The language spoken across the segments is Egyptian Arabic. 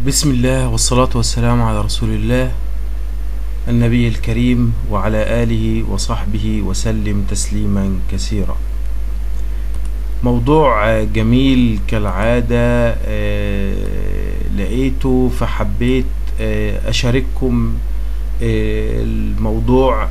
بسم الله والصلاة والسلام على رسول الله النبي الكريم وعلى آله وصحبه وسلم تسليما كثيرا موضوع جميل كالعادة آه، لقيته فحبيت آه، أشارككم آه، الموضوع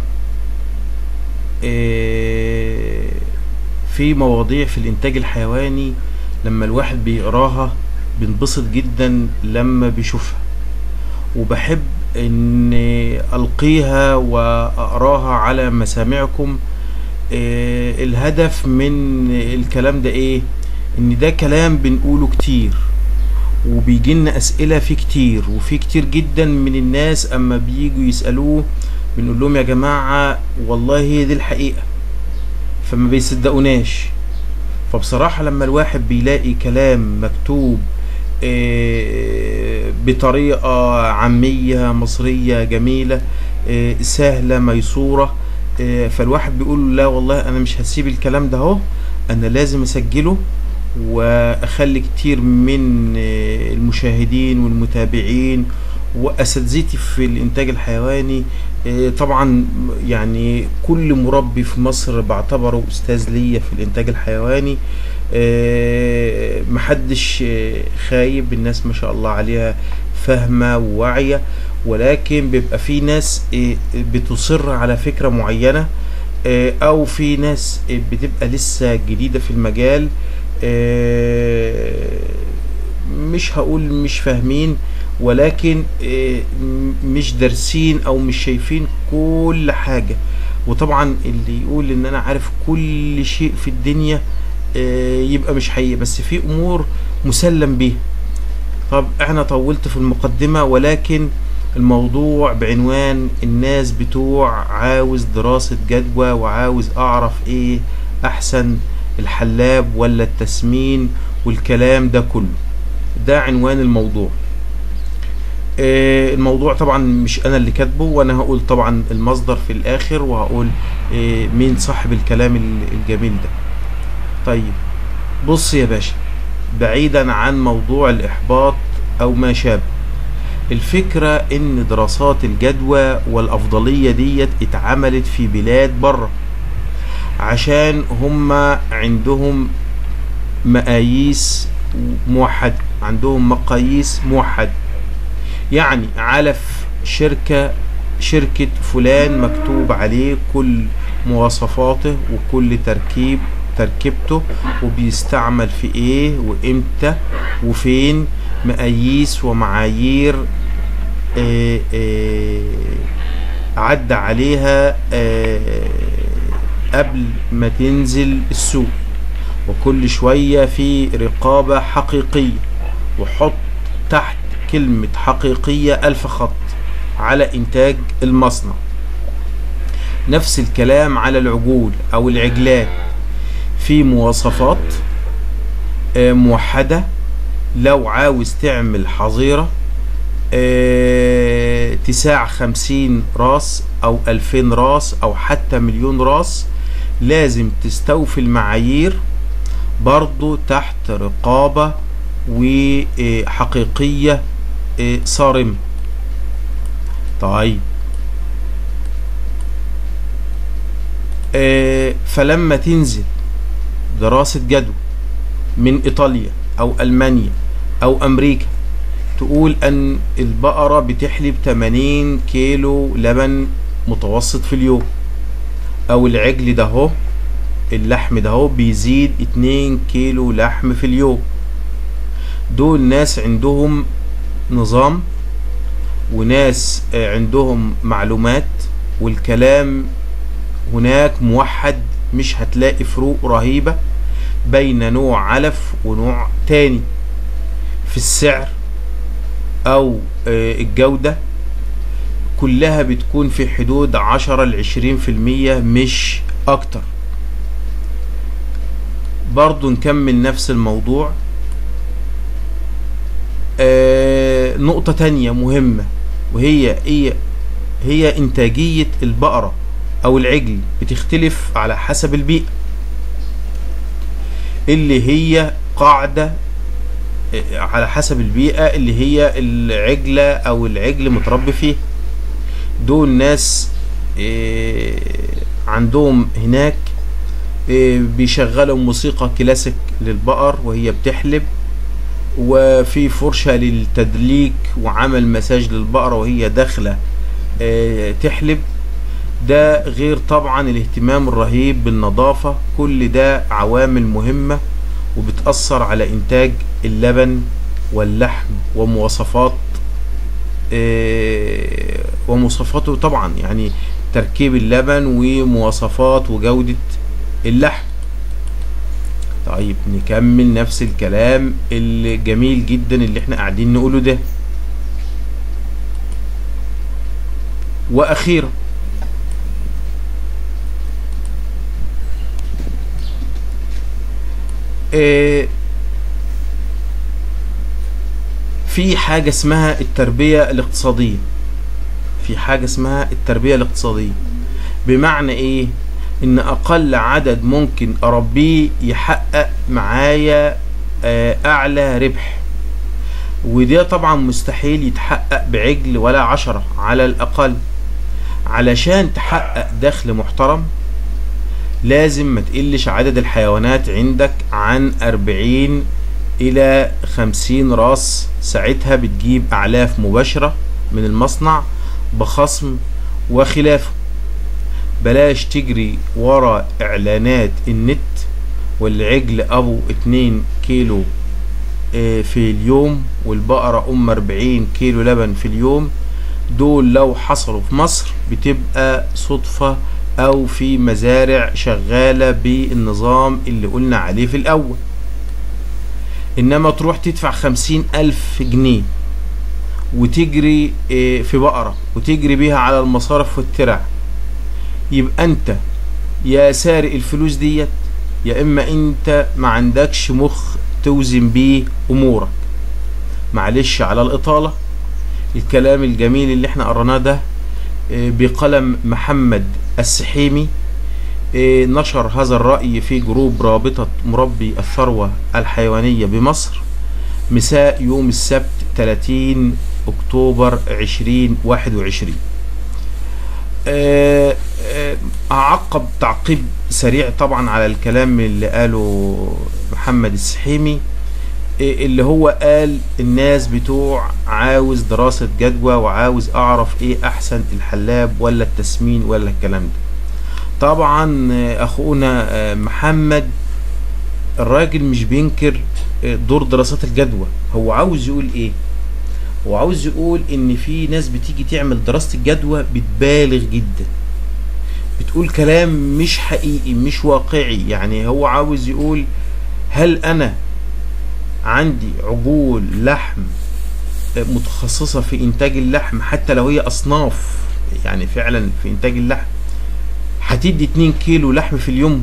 آه، في مواضيع في الإنتاج الحيواني لما الواحد بيقراها بنبسط جدا لما بيشوفها وبحب ان القيها واقراها على مسامعكم آه، الهدف من الكلام ده ايه ان ده كلام بنقوله كتير وبيجي لنا اسئله فيه كتير وفي كتير جدا من الناس اما بييجوا يسالوه بنقول لهم يا جماعه والله هي دي الحقيقه فما بيصدقوناش فبصراحه لما الواحد بيلاقي كلام مكتوب آه، بطريقه عاميه مصريه جميله آه، سهله ميسوره آه، فالواحد بيقول لا والله انا مش هسيب الكلام ده اهو انا لازم اسجله واخلي كتير من آه، المشاهدين والمتابعين واساتذتي في الانتاج الحيواني آه، طبعا يعني كل مربي في مصر بعتبره استاذ ليا في الانتاج الحيواني آه، محدش آه، خايب الناس ما شاء الله عليها فاهمه وواعيه ولكن بيبقى في ناس آه، بتصر على فكره معينه آه، او في ناس آه، بتبقى لسه جديده في المجال آه، مش هقول مش فاهمين ولكن آه، م- مش دارسين او مش شايفين كل حاجه وطبعا اللي يقول ان انا عارف كل شيء في الدنيا آه، يبقى مش حقيقي بس في امور مسلم بيها طب انا طولت في المقدمة ولكن الموضوع بعنوان الناس بتوع عاوز دراسة جدوى وعاوز اعرف ايه احسن الحلاب ولا التسمين والكلام ده كله ده عنوان الموضوع آه، الموضوع طبعا مش انا اللي كاتبه وانا هقول طبعا المصدر في الاخر وهقول آه، مين صاحب الكلام ال- الجميل ده طيب بص يا باشا بعيدا عن موضوع الإحباط أو ما شابه الفكرة إن دراسات الجدوى والأفضلية ديت اتعملت في بلاد بره عشان هما عندهم مقاييس موحدة عندهم مقاييس موحدة يعني علف شركة شركة فلان مكتوب عليه كل مواصفاته وكل تركيب تركيبته وبيستعمل في ايه وامتى وفين مقاييس ومعايير آه، آه، عدى عليها آه، قبل ما تنزل السوق وكل شوية في رقابة حقيقية وحط تحت كلمة حقيقية ألف خط على إنتاج المصنع نفس الكلام على العجول أو العجلات في مواصفات آه، موحدة لو عاوز تعمل حظيرة آه، تساع خمسين راس أو ألفين راس أو حتى مليون راس لازم تستوفي المعايير برضو تحت رقابة وحقيقية آه، صارمة طيب آه، فلما تنزل دراسة جدوى من إيطاليا أو ألمانيا أو أمريكا تقول أن البقرة بتحلب 80 كيلو لبن متوسط في اليوم أو العجل ده هو اللحم ده هو بيزيد 2 كيلو لحم في اليوم دول ناس عندهم نظام وناس آه، عندهم معلومات والكلام هناك موحد مش هتلاقي فروق رهيبة بين نوع علف ونوع تاني في السعر او آه، الجودة كلها بتكون في حدود عشرة لعشرين في المية مش اكتر برضو نكمل نفس الموضوع آه، نقطة تانية مهمة وهي هي هي انتاجية البقرة او العجل بتختلف على حسب البيئة اللي هي قاعدة آه، على حسب البيئة اللي هي العجلة او العجل متربي فيه دول ناس آه، عندهم هناك آه، بيشغلوا موسيقى كلاسيك للبقر وهي بتحلب وفي فرشة للتدليك وعمل مساج للبقرة وهي داخلة آه، تحلب ده غير طبعا الاهتمام الرهيب بالنظافة كل ده عوامل مهمة وبتأثر على إنتاج اللبن واللحم ومواصفات آه، ومواصفاته طبعا يعني تركيب اللبن ومواصفات وجودة اللحم طيب نكمل نفس الكلام الجميل جدا اللي احنا قاعدين نقوله ده واخيرا آه، في حاجة اسمها التربية الاقتصادية في حاجة اسمها التربية الاقتصادية بمعنى ايه ان اقل عدد ممكن اربيه يحقق معايا آه، اعلى ربح وده طبعا مستحيل يتحقق بعجل ولا عشرة على الاقل علشان تحقق دخل محترم لازم ما تقلش عدد الحيوانات عندك عن 40 الى 50 راس ساعتها بتجيب اعلاف مباشرة من المصنع بخصم وخلافه بلاش تجري ورا اعلانات النت والعجل ابو 2 كيلو آه، في اليوم والبقرة ام 40 كيلو لبن في اليوم دول لو حصلوا في مصر بتبقى صدفة او في مزارع شغالة بالنظام اللي قلنا عليه في الاول انما تروح تدفع خمسين الف جنيه وتجري آه، في بقرة وتجري بيها على المصارف والترع يبقى انت يا سارق الفلوس ديت يا اما انت ما عندكش مخ توزن بيه امورك معلش على الاطالة الكلام الجميل اللي احنا قرناه ده آه، بقلم محمد السحيمي آه، نشر هذا الرأي في جروب رابطة مربي الثروة الحيوانية بمصر مساء يوم السبت 30 أكتوبر 2021 آه، آه، أعقب تعقيب سريع طبعا على الكلام اللي قاله محمد السحيمي إيه اللي هو قال الناس بتوع عاوز دراسة جدوى وعاوز اعرف ايه احسن الحلاب ولا التسمين ولا الكلام ده طبعا آه، اخونا آه، محمد الراجل مش بينكر آه، دور دراسات الجدوى هو عاوز يقول ايه هو عاوز يقول ان في ناس بتيجي تعمل دراسة الجدوى بتبالغ جدا بتقول كلام مش حقيقي مش واقعي يعني هو عاوز يقول هل انا عندي عجول لحم متخصصة في إنتاج اللحم حتى لو هي أصناف يعني فعلا في إنتاج اللحم هتدي 2 كيلو لحم في اليوم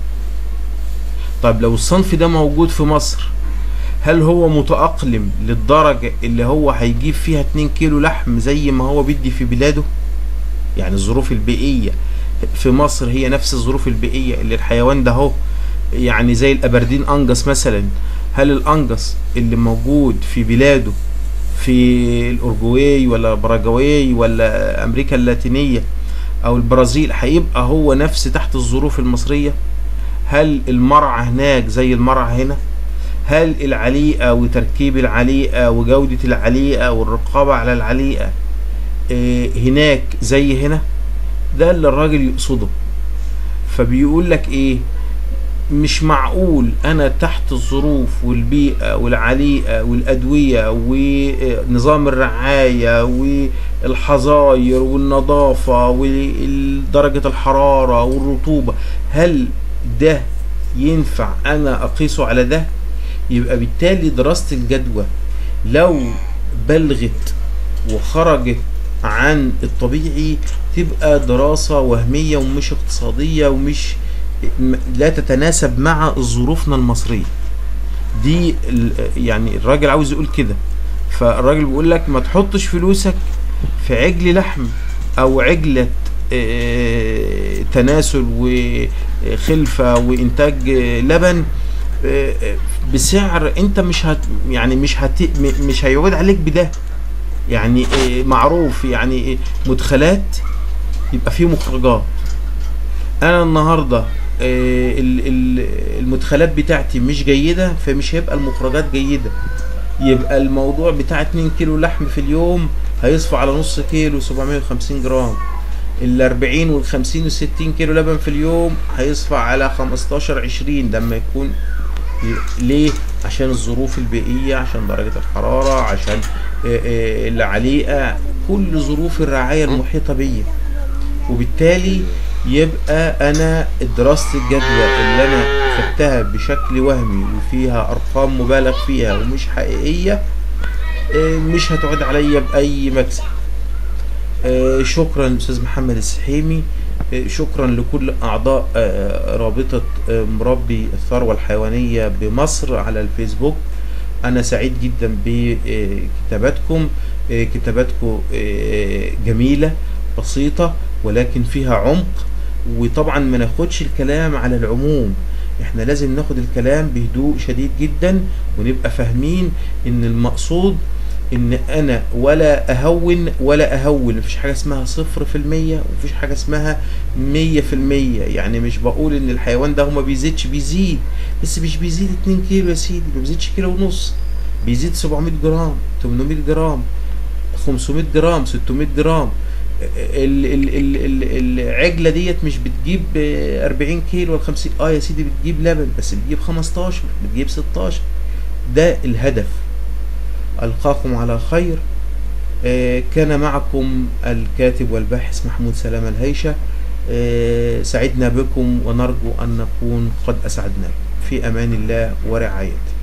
طيب لو الصنف ده موجود في مصر هل هو متأقلم للدرجة اللي هو هيجيب فيها 2 كيلو لحم زي ما هو بيدي في بلاده يعني الظروف البيئية في مصر هي نفس الظروف البيئية اللي الحيوان ده هو يعني زي الأبردين أنجس مثلا هل الأنجس اللي موجود في بلاده في الأورجواي ولا باراجواي ولا أمريكا اللاتينية أو البرازيل هيبقى هو نفس تحت الظروف المصرية هل المرعى هناك زي المرعى هنا هل العليقة وتركيب العليقة وجودة العليقة والرقابة على العليقة آه، هناك زي هنا ده اللي الراجل يقصده فبيقول لك ايه مش معقول انا تحت الظروف والبيئة والعليقة والادوية ونظام الرعاية والحظاير والنظافة ودرجة الحرارة والرطوبة هل ده ينفع انا اقيسه على ده يبقى بالتالي دراسة الجدوى لو بلغت وخرجت عن الطبيعي تبقى دراسة وهمية ومش اقتصادية ومش م- لا تتناسب مع ظروفنا المصرية دي ال- يعني الراجل عاوز يقول كده فالراجل بيقول لك ما تحطش فلوسك في عجل لحم او عجلة آه، تناسل وخلفة وانتاج آه، لبن آه، بسعر انت مش هت يعني مش هت م- مش هيعود عليك بده يعني إيه، معروف يعني إيه، مدخلات يبقى فيه مخرجات انا النهارده إيه، ال- ال- المدخلات بتاعتي مش جيده فمش هيبقى المخرجات جيده يبقى الموضوع بتاع 2 كيلو لحم في اليوم هيصفى على نص كيلو 750 جرام ال 40 وال 50 وال 60 كيلو لبن في اليوم هيصفى على 15 20 لما يكون ليه؟ عشان الظروف البيئية عشان درجة الحرارة عشان آه، آه، العليقة كل ظروف الرعاية المحيطة بيا وبالتالي يبقى انا دراسة الجدوى اللي انا خدتها بشكل وهمي وفيها ارقام مبالغ فيها ومش حقيقية آه، مش هتعود عليا باي مكسب آه، شكرا استاذ محمد السحيمي آه، شكرا لكل اعضاء آه، رابطه آه، مربي الثروه الحيوانيه بمصر على الفيسبوك انا سعيد جدا بكتاباتكم آه، كتاباتكم آه، جميله بسيطه ولكن فيها عمق وطبعا ما ناخدش الكلام على العموم احنا لازم ناخد الكلام بهدوء شديد جدا ونبقى فاهمين ان المقصود ان انا ولا اهون ولا اهول مفيش حاجه اسمها صفر في المية ومفيش حاجه اسمها مية في المية يعني مش بقول ان الحيوان ده هو ما بيزيدش بيزيد بس مش بيزيد 2 كيلو يا سيدي ما بيزيدش كيلو ونص بيزيد 700 جرام 800 جرام 500 جرام 600 جرام ال ال ال ال العجله ديت مش بتجيب آه، 40 كيلو ولا 50 اه يا سيدي بتجيب لبن بس بتجيب 15 بتجيب 16 ده الهدف ألقاكم على خير آه، كان معكم الكاتب والباحث محمود سلامة الهيشة آه، سعدنا بكم ونرجو أن نكون قد أسعدناكم في أمان الله ورعايته